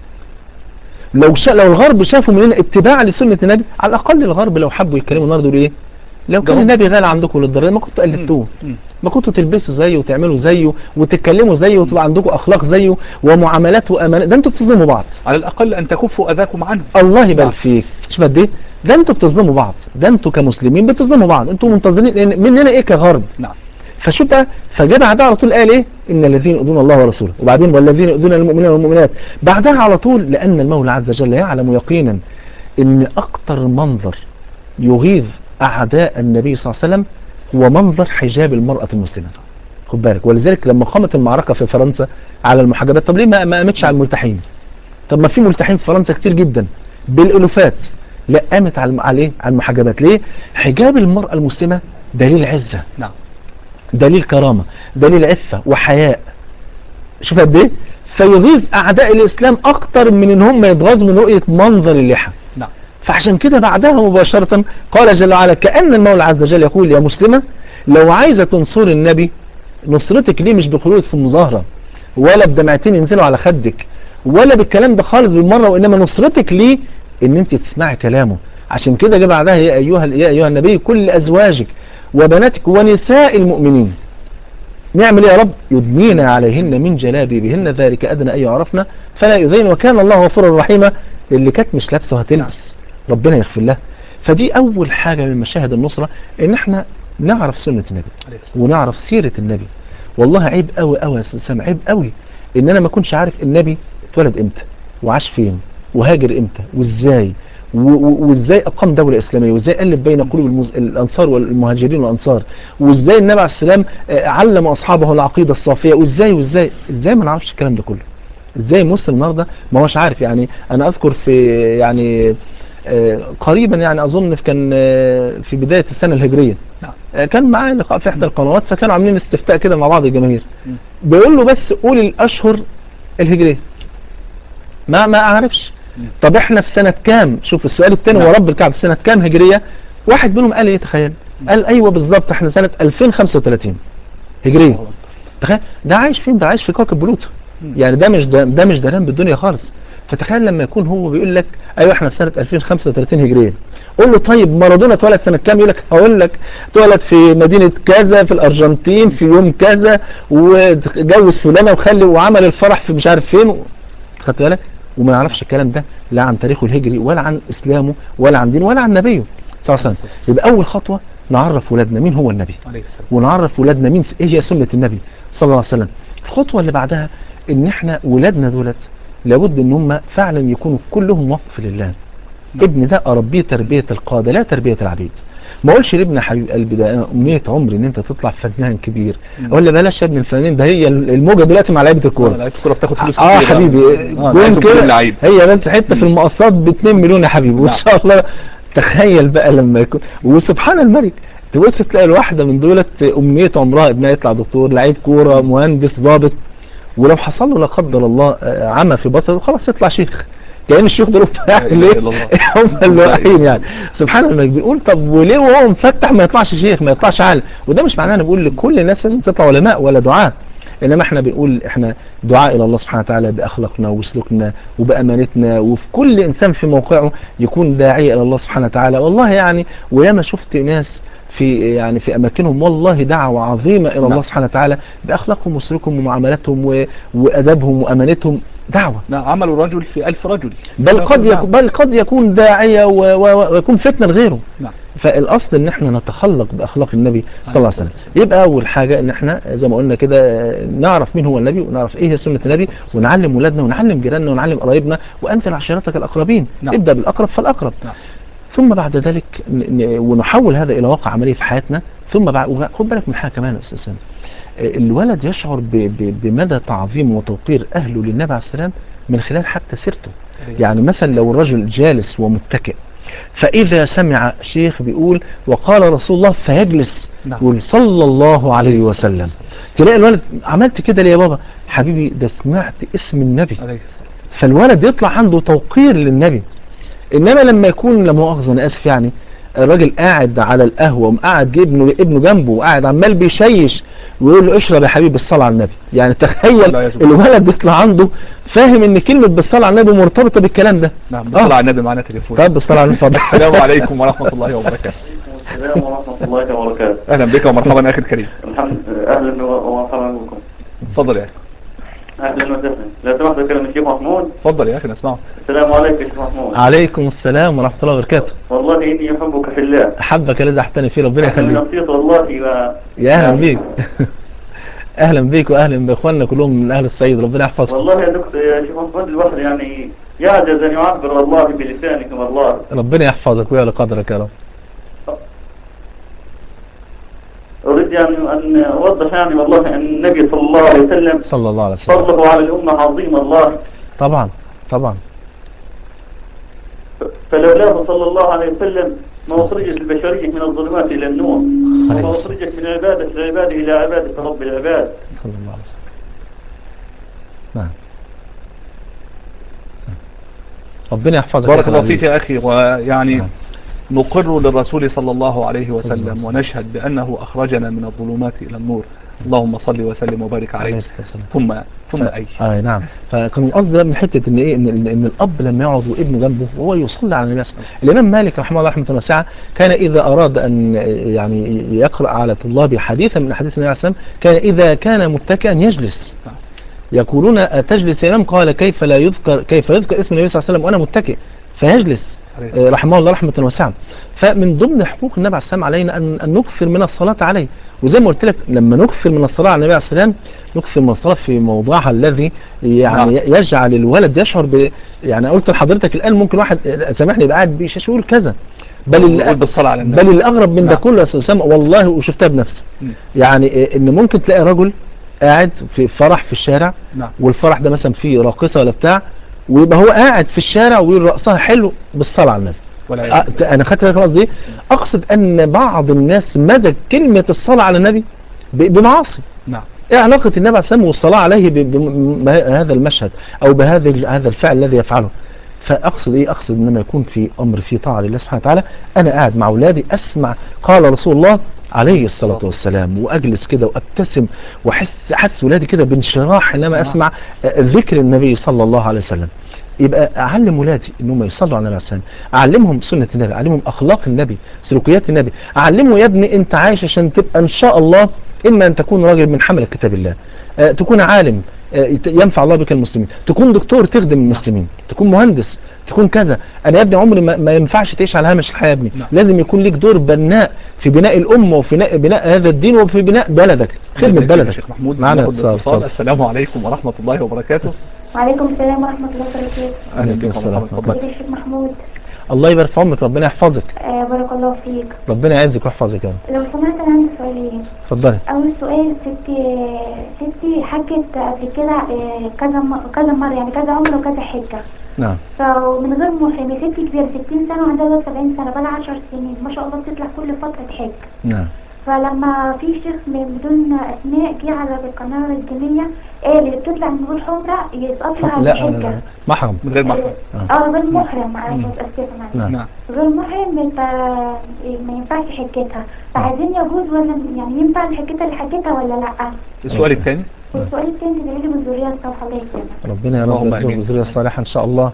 لو شا... لو الغرب شافوا مننا اتباع لسنة النبي على الأقل الغرب لو حبوا يتكلموا النهارده يقولوا ايه لو كان جواب. النبي غالي عندكم للدرجة ما كنتوا قلدتوه مم. ما كنتوا تلبسوا زيه وتعملوا زيه وتتكلموا زيه وتبقى عندكم أخلاق زيه ومعاملات وأمانات ده انتوا بتظلموا بعض على الأقل أن تكفوا أذاكم عنه الله نعم. يبارك فيك شوف قد ايه ده انتوا بتظلموا بعض ده انتوا كمسلمين بتظلموا بعض انتوا منتظرين لأن مننا ايه كغرب نعم فشوف بقى فجدع ده على طول قال ايه ان الذين يؤذون الله ورسوله وبعدين والذين يؤذون المؤمنين والمؤمنات بعدها على طول لان المولى عز وجل يعلم يقينا ان اكتر منظر يغيظ اعداء النبي صلى الله عليه وسلم هو منظر حجاب المرأة المسلمة خد بالك ولذلك لما قامت المعركة في فرنسا على المحجبات طب ليه ما ما قامتش على الملتحين طب ما في ملتحين في فرنسا كتير جدا بالالوفات لا قامت على على ايه على المحجبات ليه حجاب المرأة المسلمة دليل عزة نعم دليل كرامة دليل عفة وحياء شوف قد ايه فيغيظ اعداء الاسلام اكتر من ان هم يتغاظوا من رؤية منظر اللحى نعم فعشان كده بعدها مباشرة قال جل وعلا كأن المولى عز وجل يقول يا مسلمة لو عايزة تنصر النبي نصرتك ليه مش بخروجك في المظاهرة ولا بدمعتين ينزلوا على خدك ولا بالكلام ده خالص بالمرة وإنما نصرتك ليه إن أنت تسمعي كلامه عشان كده جه بعدها يا أيها يا أيها النبي كل أزواجك وبناتك ونساء المؤمنين نعمل ايه يا رب يدنين عليهن من جلابيبهن ذلك ادنى ان يعرفن فلا يؤذين وكان الله غفورا رحيما اللي كانت مش لابسه هتلبس ربنا يغفر لها فدي اول حاجه من مشاهد النصره ان احنا نعرف سنه النبي عليه الصلاة ونعرف سيره النبي والله عيب قوي قوي يا استاذ سامع عيب قوي ان انا ما اكونش عارف النبي اتولد امتى وعاش فين وهاجر امتى وازاي و- و- وازاي اقام دوله اسلاميه وازاي الف بين قلوب المز... الانصار والمهاجرين والانصار وازاي النبي عليه السلام آه، علم اصحابه العقيده الصافيه وازاي وازاي ازاي ما نعرفش الكلام ده كله ازاي مسلم النهارده ما هوش عارف يعني انا اذكر في يعني آه، قريبا يعني اظن في كان آه، في بدايه السنه الهجريه نعم. آه، كان معايا لقاء في احدى القنوات فكانوا عاملين استفتاء كده مع بعض الجماهير مم. بيقول له بس قول الاشهر الهجريه ما ما اعرفش مم. طب احنا في سنه كام شوف السؤال الثاني نعم. ورب الكعبه في سنه كام هجريه واحد منهم قال ايه تخيل قال ايوه بالظبط احنا سنه 2035 هجريه الله أكبر. تخيل ده عايش فين ده عايش في كوكب بلوتو مم. يعني ده مش ده, ده مش دران بالدنيا خالص فتخيل لما يكون هو بيقول لك ايوه احنا في سنه 2035 هجريه قول له طيب مارادونا اتولد سنه كام يقول لك هقول لك اتولد في مدينه كذا في الارجنتين في يوم كذا وجوز فلانه وخلي وعمل الفرح في مش عارف فين خدت بالك وما يعرفش الكلام ده لا عن تاريخه الهجري ولا عن اسلامه ولا عن دينه ولا عن نبيه صلى الله عليه وسلم يبقى اول خطوه نعرف ولادنا مين هو النبي عليه السلام ونعرف ولادنا مين ايه هي سنة النبي صلى الله عليه وسلم الخطوة اللي بعدها ان احنا ولادنا دولت لابد ان هم فعلا يكونوا كلهم وقف لله ابن ده اربيه تربية القادة لا تربية العبيد ما اقولش لابن حبيب قلبي ده أنا امنية عمري ان انت تطلع فنان كبير مم. اقول له بلاش يا ابن الفنانين ده هي الموجة دلوقتي مع لعيبة آه، الكورة لعيبة الكورة بتاخد فلوس اه كتير. حبيبي آه، جون عايزهم كل كده اللعيبة. هي بس حته في المقصات ب 2 مليون يا حبيبي وان نعم. شاء الله تخيل بقى لما يكون وسبحان الملك تبص تلاقي الواحده من دولت امنيه عمرها ابنها يطلع دكتور لعيب كوره مهندس ضابط ولو حصل له لا قدر الله آه، عمى في بصره خلاص يطلع شيخ كان الشيوخ دول يعني إله ليه إلا الله. هم الواقعين يعني سبحان الله بنقول طب وليه وهو مفتح ما يطلعش شيخ ما يطلعش عالم وده مش معناه انا بقول لكل الناس لازم تطلع علماء ولا دعاة انما احنا بنقول احنا دعاء الى الله سبحانه وتعالى باخلاقنا وسلوكنا وبامانتنا وفي كل انسان في موقعه يكون داعية الى الله سبحانه وتعالى والله يعني وياما شفت ناس في يعني في اماكنهم والله دعوة عظيمة الى الله نعم. سبحانه وتعالى باخلاقهم وسلوكهم ومعاملاتهم و- وادبهم وامانتهم دعوة نعم عمل الرجل في ألف رجل بل قد نعم. يكون بل قد يكون داعية و- و- ويكون فتنة لغيره نعم فالاصل ان احنا نتخلق باخلاق النبي صلى الله عليه وسلم يبقى اول حاجه ان احنا زي ما قلنا كده آه، نعرف مين هو النبي ونعرف ايه هي سنه النبي ونعلم ولادنا ونعلم جيراننا ونعلم قرايبنا وانزل عشيرتك الاقربين نعم. ابدا بالاقرب فالاقرب نعم. ثم بعد ذلك ن- ن- ونحول هذا الى واقع عملي في حياتنا ثم بعد خد بالك من حاجه كمان يا استاذ سامي. آه، الولد يشعر ب- ب- بمدى تعظيم وتوقير اهله للنبي عليه السلام من خلال حتى سيرته يعني مثلا لو الرجل جالس ومتكئ فإذا سمع شيخ بيقول وقال رسول الله فيجلس نعم. يقول صلى الله عليه وسلم تلاقي الولد عملت كده ليه يا بابا حبيبي ده سمعت اسم النبي عليه الصلاة فالولد يطلع عنده توقير للنبي انما لما يكون لا مؤاخذه انا اسف يعني الراجل قاعد على القهوه وقاعد ابنه ابنه جنبه وقاعد عمال بيشيش ويقول له اشرب يا حبيبي بالصلاه على النبي يعني تخيل لا يزال. الولد يطلع عنده فاهم ان كلمه بالصلاه على النبي مرتبطه بالكلام ده نعم بصلى على النبي معنا تليفون طب بالصلاه على النبي اتفضل. السلام عليكم ورحمة الله وبركاته السلام ورحمة الله وبركاته أهلا بك ومرحبا أخي الكريم الحمد أهلا ومرحبا بكم تفضل يا أخي أهلا وسهلا لو سمحت أكلم الشيخ محمود تفضل يا أخي نسمعه السلام عليكم يا شيخ محمود عليكم السلام ورحمه الله وبركاته والله إني أحبك في الله احبك الذي احتني فيه ربنا أنا من يخليك نصيص والله و... يا اهلا بيك اهلا بيك واهلا باخواننا كلهم من اهل الصعيد ربنا يحفظكم والله يا دكتور يا شيخ محمود الواحد يعني يعجز أن يعبر والله بلسانكم والله ربنا يحفظك ويعلى قدرك يا رب أريد يعني أن أوضح يعني والله أن النبي صلى الله عليه وسلم صلى الله عليه وسلم فضله على الأمة عظيم الله طبعا طبعا فلولاه صلى الله عليه وسلم ما أخرجت البشرية من الظلمات إلى النور عليه وما الصلاة أخرجت من عبادة العباد إلى عبادة رب العباد صلى الله عليه وسلم نعم ربنا يحفظك بارك أخي الله العزيز. فيك يا أخي ويعني نعم. نقر للرسول صلى الله عليه صلى الله عليه وسلم وسلم. ونشهد بأنه أخرجنا من الظلمات إلى النور اللهم صل وسلم وبارك عليه عليه الصلاة والسلام ثم ثم ف- أي آه نعم فكان القصد ده من حته ان ايه ان, إن, إن الاب لما يقعد وابنه جنبه وهو يصلي على النبي صلى الله عليه وسلم الامام مالك رحمه الله رحمه واسعه كان اذا اراد ان يعني يقرا على طلابه حديثا من احاديث النبي صلى الله عليه وسلم كان اذا كان متكئا يجلس نعم. يقولون أتجلس يا إمام قال كيف لا يذكر كيف يذكر اسم النبي صلى الله عليه وسلم وأنا متكئ فيجلس عليه الصلاة آه، رحمه الله رحمة واسعة فمن ضمن حقوق النبي عليه السلام علينا أن, أن نكثر من الصلاة عليه وزي ما قلت لك لما نكثر من الصلاة على النبي عليه السلام نكثر من الصلاة في موضعها الذي يعني نعم. يجعل الولد يشعر ب يعني قلت لحضرتك الآن ممكن واحد آه، سامحني يبقى قاعد بيشاش يقول كذا بل نقول ال- بالصلاة على النبي بل الأغرب من ده نعم. كله يا أستاذ أسامة والله وشفتها بنفسي مم. يعني آه، ان ممكن تلاقي رجل قاعد في فرح في الشارع نعم والفرح ده مثلا فيه راقصه ولا بتاع ويبقى هو قاعد في الشارع ويقول رقصها حلو بالصلاه على النبي ولا أه ت- انا خدت بالك من قصدي إيه؟ اقصد ان بعض الناس مزج كلمه الصلاه على النبي ب- بمعاصي نعم ايه علاقه النبي عليه الصلاه والسلام والصلاه عليه ب- بهذا المشهد او بهذا ال- هذا الفعل الذي يفعله فاقصد ايه اقصد انما يكون في امر في طاعه لله سبحانه وتعالى انا قاعد مع اولادي اسمع قال رسول الله عليه الصلاه والسلام واجلس كده وابتسم واحس احس ولادي كده بانشراح انما نعم. اسمع آه، ذكر النبي صلى الله عليه وسلم يبقى اعلم ولادي انهم يصلوا على النبي عليه السلام اعلمهم سنه النبي اعلمهم اخلاق النبي سلوكيات النبي اعلمه يا ابني انت عايش عشان تبقى ان شاء الله اما ان تكون راجل من حمله كتاب الله آه، تكون عالم آه، يت- ينفع الله بك المسلمين تكون دكتور تخدم المسلمين تكون مهندس تكون كذا انا يا ابني عمري ما, ما ينفعش تعيش على هامش الحياه يا ابني نعم. لازم يكون ليك دور بناء في بناء الامه وفي بناء, بناء هذا الدين وفي بناء بلدك خدمه يا بلدك شيخ محمود معنا ناخد اتصال اتصال. اتفضل. السلام عليكم ورحمة الله وبركاته وعليكم السلام ورحمة الله وبركاته أهلا عليكم بك السلام ومرحبا. ورحمة اتفضل. ازيك يا شيخ محمود الله يبارك في عمرك ربنا يحفظك آه بارك الله فيك ربنا يعزك ويحفظك يا رب لو سمحت انا عندي سؤالين اتفضلي اول سؤال ستي ستي حجت قبل كده آه، كذا م- كذا مرة يعني كذا عمرة وكذا حجة نعم فمن غير محرم يا ستي كبيرة 60 سنة وعندها دلوقتي 70 سنة بقالها 10 سنين ما شاء الله بتطلع كل فترة حج نعم فلما في شيخ من بدون اسماء جه على القناة الدينية قال اللي بتطلع من غير حمرة يسقط لها لا الحجة لا محرم من غير محرم اه غير محرم معلش متأسفة معلش نعم. نعم غير محرم يبقى ما ينفعش حجتها فعايزين يجوز ولا يعني ينفع الحجتها اللي حجتها ولا لا السؤال الثاني والسؤال التاني ده لي بالذرية الصالحة الله يسلمك ربنا يا رب اللهم يرزقك آمين. بذرية صالحة إن شاء الله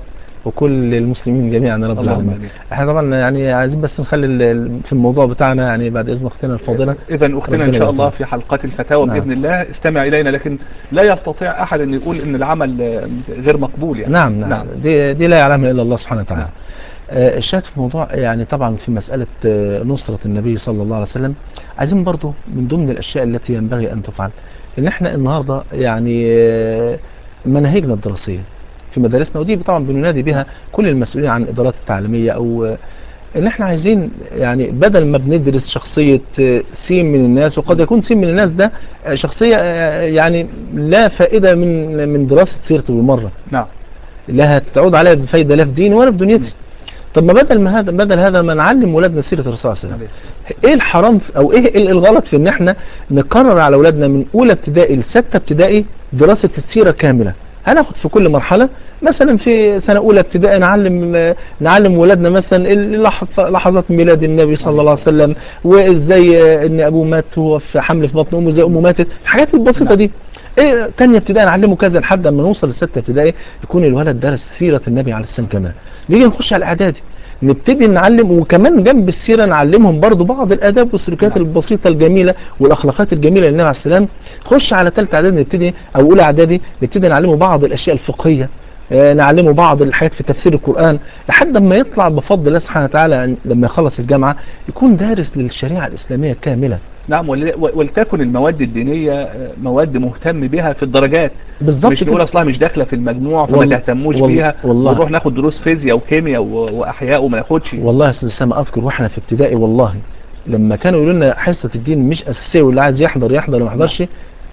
وكل المسلمين جميعا يا رب اللهم العالمين آمين. احنا طبعا يعني عايزين بس نخلي ال- ال- في الموضوع بتاعنا يعني بعد اذن اختنا الفاضله إذا أختنا إن ربنا شاء الله يوفقك. في حلقات الفتاوى نعم. بإذن الله استمع إلينا لكن لا يستطيع أحد أن يقول أن العمل آه، غير مقبول يعني نعم نعم, نعم. دي دي لا يعلمها الا الله سبحانه وتعالى نعم. آه، الشاهد في موضوع يعني طبعا في مسألة آه، نصرة النبي صلى الله عليه وسلم عايزين برضو من ضمن الأشياء التي ينبغي أن تفعل إن إحنا النهاردة يعني آه، مناهجنا الدراسية في مدارسنا ودي طبعا بننادي بها كل المسؤولين عن الإدارات التعليمية أو آه، إن إحنا عايزين يعني بدل ما بندرس شخصية آه، سين من الناس وقد يكون سين من الناس ده آه، شخصية آه، يعني لا فائدة من من دراسة سيرته بالمرة نعم لا هتعود عليها بفايدة لا في ديني ولا في دنيتي طب ما بدل ما هذا بدل هذا ما نعلم ولادنا سيرة الرسول صلى الله عليه وسلم ايه الحرام في- او ايه ال- الغلط في ان احنا نقرر على اولادنا من اولى ابتدائي لستة ابتدائي دراسة السيرة كاملة هناخد في كل مرحلة مثلا في سنة اولى ابتدائي نعلم آه، نعلم ولادنا مثلا ال- لحظ- لحظات ميلاد النبي صلى الله عليه وسلم وازاي آه، ان ابوه مات وهو في حمل في بطن امه ازاي امه ماتت الحاجات البسيطة نعم. دي ايه تانية ابتدائي نعلمه كذا لحد اما نوصل لستة ابتدائي يكون الولد درس سيرة النبي عليه السلام كمان نيجي نخش على الاعدادي نبتدي نعلم وكمان جنب السيرة نعلمهم برضو بعض الآداب والسلوكيات نعم. البسيطة الجميلة والأخلاقات الجميلة للنبي عليه السلام خش على ثالثة إعدادي نبتدي أو أولى إعدادي نبتدي نعلمه بعض الأشياء الفقهية آه، نعلمه بعض الحاجات في تفسير القرآن لحد ما يطلع بفضل الله سبحانه وتعالى لما يخلص الجامعة يكون دارس للشريعة الإسلامية كاملة نعم ول- ولتكن المواد الدينية آه، مواد مهتم بها في الدرجات بالظبط مش كده. نقول اصلها مش داخله في المجموع فما والله- تهتموش والله- بيها والله. ونروح ناخد دروس فيزياء وكيمياء و- واحياء وما ناخدش والله يا استاذ سامي اذكر واحنا في ابتدائي والله لما كانوا يقولوا لنا حصه الدين مش اساسيه واللي عايز يحضر يحضر وما يحضرش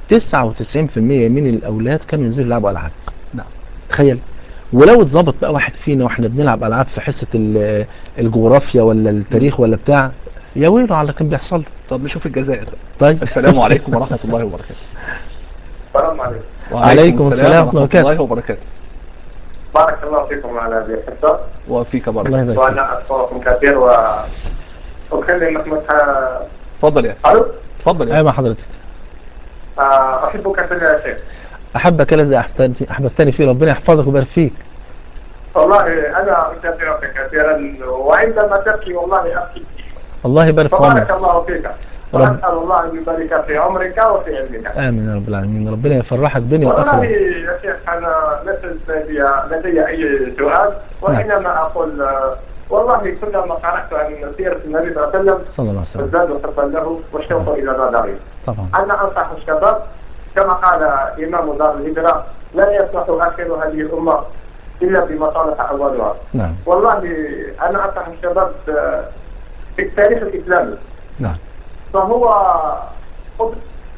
99% من الاولاد كانوا ينزلوا يلعبوا العاب نعم تخيل ولو اتظبط بقى واحد فينا واحنا بنلعب العاب في حصه ال- الجغرافيا ولا التاريخ ولا بتاع يا ويله على اللي كان بيحصل له. طب نشوف الجزائر طيب السلام عليكم ورحمه الله وبركاته السلام عليكم وعليكم السلام ورحمة الله الله وبركاته بارك الله فيكم على هذه الحصة الله وفيك بارك يبارك فيك وأنا أشكركم كثير و أكلم محمد ح- اتفضل يا ألو اتفضل يا ايوه مع حضرتك آه، أحبك في الله يا شيخ احبك الذي احببتني احببتني فيه ربنا يحفظك ويبارك فيك والله أنا أتابعك كثيرا وعندما تبكي والله أبكي الله يبارك في فبارك عمرك الله فيك رب- وأسأل الله أن يبارك في عمرك وفي علمك امين يا رب العالمين ربنا يفرحك دنيا والله واخره يا شيخ أنا ليس لدي لدي أي سؤال وإنما أقول آه، والله كلما قرأت عن سيرة النبي صلى الله عليه وسلم صلى الله عليه وسلم ازداد حبا له والشوق إلى نظره طبعا أنا أنصح الشباب كما قال إمام دار الهجرة لا يصلح آخر هذه الأمة إلا بما صالح أولها نعم والله أنا أنصح الشباب آه، في التاريخ الإسلامي نعم فهو قدس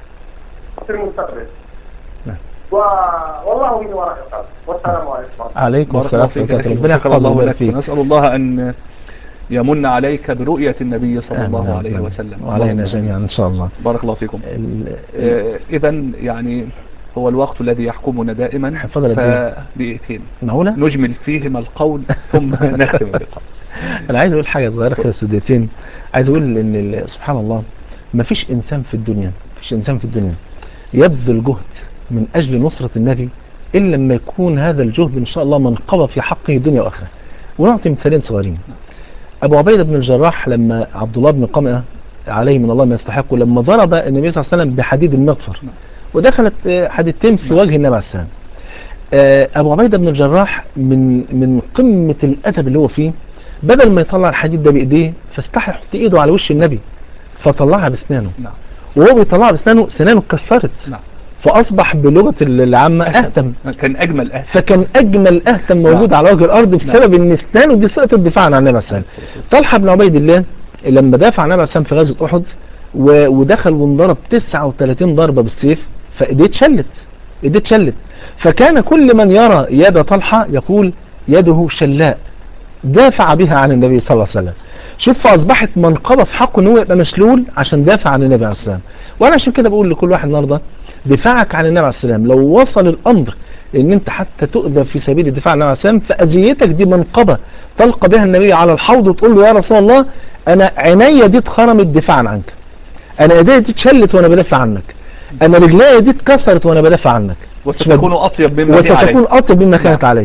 في المستقبل نعم. و... والله من وراء الخلق والسلام عليكم عليكم بارك السلام الله ورحمة فيك الله يا وبركاته أخي ربنا وشكر يحفظك الله ويبارك لك فيك ونسأل الله أن يمن عليك برؤية النبي صلى آمين الله يا عليه رب. وسلم وعلينا اللهم جميعا ان شاء الله بارك الله فيكم ال- إذا يعني هو الوقت الذي يحكمنا دائما حفظنا الدين. فدقيقتين معقولة نجمل فيهما القول ثم نختم بالقول انا عايز اقول حاجة صغيرة كده سديتين عايز اقول ان ال- سبحان الله ما فيش انسان في الدنيا فيش انسان في الدنيا يبذل جهد من اجل نصرة النبي الا لما يكون هذا الجهد ان شاء الله منقبة في حقه دنيا واخرة ونعطي مثالين صغيرين ابو عبيدة بن الجراح لما عبد الله بن قمئة عليه من الله ما يستحقه لما ضرب النبي صلى الله عليه وسلم بحديد المغفر ودخلت آه، حديدتين في وجه النبي عليه السلام آه، ابو عبيدة بن الجراح من من قمة الادب اللي هو فيه بدل ما يطلع الحديد ده بايديه فاستحى يحط ايده على وش النبي فطلعها باسنانه نعم وهو بيطلعها باسنانه سنانه اتكسرت نعم فاصبح بلغة العامة اهتم كان أجمل أهل فكان اجمل اهتم موجود نعم. على وجه الارض بسبب ان اسنانه دي سقطت دفاعا عن النبي عليه السلام طلحه بن عبيد الله لما دافع عن النبي عليه السلام في غزوه احد و- ودخل وانضرب 39 ضربه بالسيف فايديه اتشلت ايديه اتشلت فكان كل من يرى يد طلحه يقول يده شلاء دافع بها عن النبي صلى الله عليه وسلم شوف فاصبحت منقبه في حقه ان هو يبقى مشلول عشان دافع عن النبي عليه السلام وانا عشان كده بقول لكل واحد النهارده دفاعك عن النبي عليه السلام لو وصل الامر ان انت حتى تؤذى في سبيل الدفاع عن النبي عليه السلام فاذيتك دي منقبه تلقى بها النبي على الحوض وتقول له يا رسول الله انا عينيا دي اتخرمت دفاعا عنك انا ايديا دي اتشلت وانا بدافع عنك انا رجليا دي اتكسرت وانا بدافع عنك وستكون أطيب مما هي وستكون عليه اطيب مما كانت عليه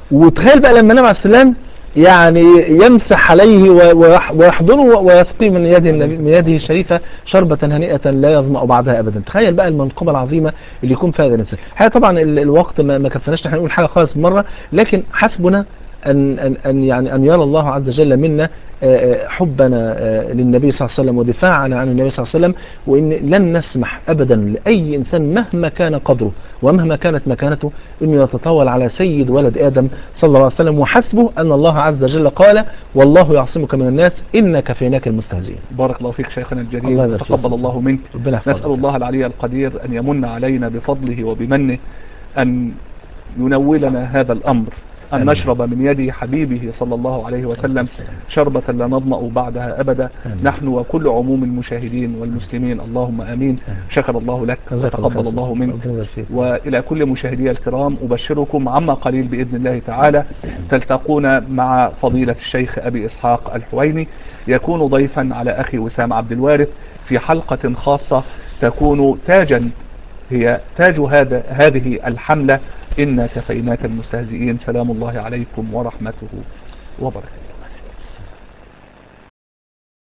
وتخيل بقى لما النبي عليه السلام يعني يمسح عليه و- ويح- ويحضنه ويسقي من يده النبي من يده الشريفه شربة هنيئة لا يظمأ بعدها ابدا تخيل بقى المنقبة العظيمة اللي يكون فيها هذا الانسان الحقيقة طبعا ال- الوقت ما ما كفناش نحن نقول حاجة خالص مرة لكن حسبنا أن, أن, أن يعني أن يرى الله عز وجل منا آه، آه، حبنا آه، للنبي صلى الله عليه وسلم ودفاعنا عن النبي صلى الله عليه وسلم وإن لن نسمح أبدا لأي إنسان مهما كان قدره ومهما كانت مكانته أنه يتطاول على سيد ولد آدم صلى الله عليه وسلم وحسبه أن الله عز وجل قال والله يعصمك من الناس إن كفيناك المستهزئين بارك الله فيك شيخنا الله الجليل يبارك فيك تقبل يا الله منك ربنا يحفظك نسأل الله العلي القدير أن يمن علينا بفضله وبمنه أن ينولنا هذا الأمر أن آمين. نشرب من يد حبيبه صلى الله عليه وسلم شربة لا نظمأ بعدها أبدا آمين. نحن وكل عموم المشاهدين والمسلمين اللهم آمين شكر الله لك جزاك الله خير وتقبل الله أستاذ. منك ربنا يبارك فيك. وإلى كل مشاهدي الكرام أبشركم عما قليل بإذن الله تعالى تلتقون مع فضيلة الشيخ أبي إسحاق الحويني يكون ضيفا على أخي وسام عبد الوارث في حلقة خاصة تكون تاجا هي تاج هذا هذه الحملة إنا كفيناك المستهزئين سلام الله عليكم ورحمته وبركاته